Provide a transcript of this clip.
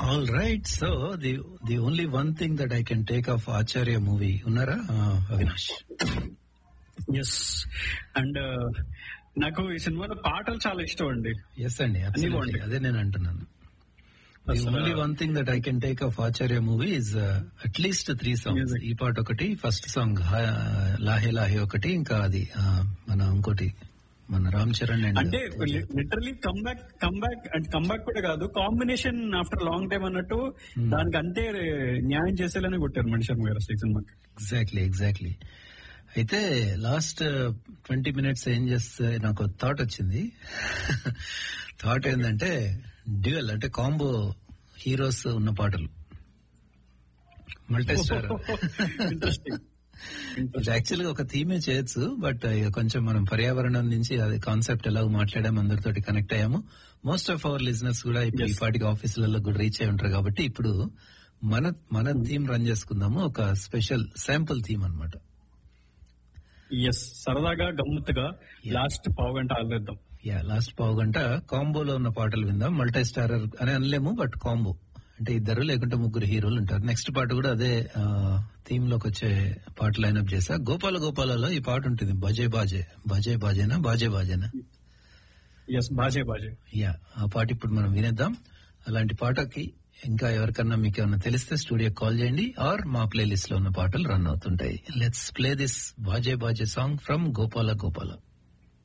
All right so the the only one thing that I can take of Acharya movie ఉన్నారా ఆ, Avinash yes and నాకు ఈ సినిమాలో పాటలు చాలా ఇష్టం అండి ఎస్ అండి absolutely. బాగుంటాయి. అదే నేను అంటున్నాను ది అసలు- only one thing that I can take of Acharya movie is at least three songs Music. ఈ పాట ఒకటి ఫస్ట్ సాంగ్ లాహే లాహే ఒకటి ఇంకా అది ఆ, మన ఇంకోటి మన రామ్ చరణ్ అండ్ అంటే literally comeback comeback and comeback కూడా కాదు కాంబినేషన్ ఆఫ్టర్ లాంగ్ టైం అన్నట్టు దానికి అంతే న్యాయం చేసేలానే కొట్టారు మణి శర్మ గారు అసలు ఈ సినిమాకి ఎగ్జాక్ట్లీ ఎగ్జాక్ట్లీ అయితే లాస్ట్ ట్వంటీ మినిట్స్ ఏం చేస్తే నాకు థాట్ వచ్చింది థాట్ ఏంటంటే డ్యూయల్ అంటే కాంబో హీరోస్ ఉన్న పాటలు మల్టీ స్టార్ ఇంట్రెస్టింగ్ ఇది యాక్చువల్గా ఒక థీమే చేయొచ్చు బట్ ఇక కొంచెం మనం పర్యావరణం నుంచి అది కాన్సెప్ట్ ఎలాగో మాట్లాడాము అందరితోటి కనెక్ట్ అయ్యాము మోస్ట్ ఆఫ్ అవర్ లిజినెస్ కూడా ఇప్పుడు ఈ పాటికి ఆఫీసులలో కూడా రీచ్ అయి ఉంటారు కాబట్టి ఇప్పుడు మన మన థీమ్ రన్ చేసుకుందాము ఒక స్పెషల్ శాంపుల్ థీమ్ అన్నమాట ఎస్ సరదాగా గమ్మత్తుగా లాస్ట్ పావు గంట ఆలోచిద్దాం యా లాస్ట్ పావు గంట కాంబోలో ఉన్న పాటలు విందాం మల్టీ స్టారర్ అని అనలేము బట్ కాంబో అంటే ఇద్దరు లేకుంటే ముగ్గురు హీరోలు ఉంటారు నెక్స్ట్ పాట కూడా అదే థీమ్ లోకి వచ్చే పాట లైన్అప్ చేసా గోపాల గోపాలలో ఈ పాట ఉంటుంది బజే బాజే బజే బాజేనా బాజే బాజేనా ఎస్ బాజే బాజే యా ఆ పాట ఇప్పుడు మనం వినేద్దాం అలాంటి పాటకి ఇంకా ఎవరికన్నా మీకు ఏమన్నా తెలిస్తే స్టూడియో కాల్ చేయండి ఆర్ మా ప్లేలిస్ట్ లో ఉన్న పాటలు రన్ అవుతుంటాయి let's play this Baaje Baaje song from Gopala Gopala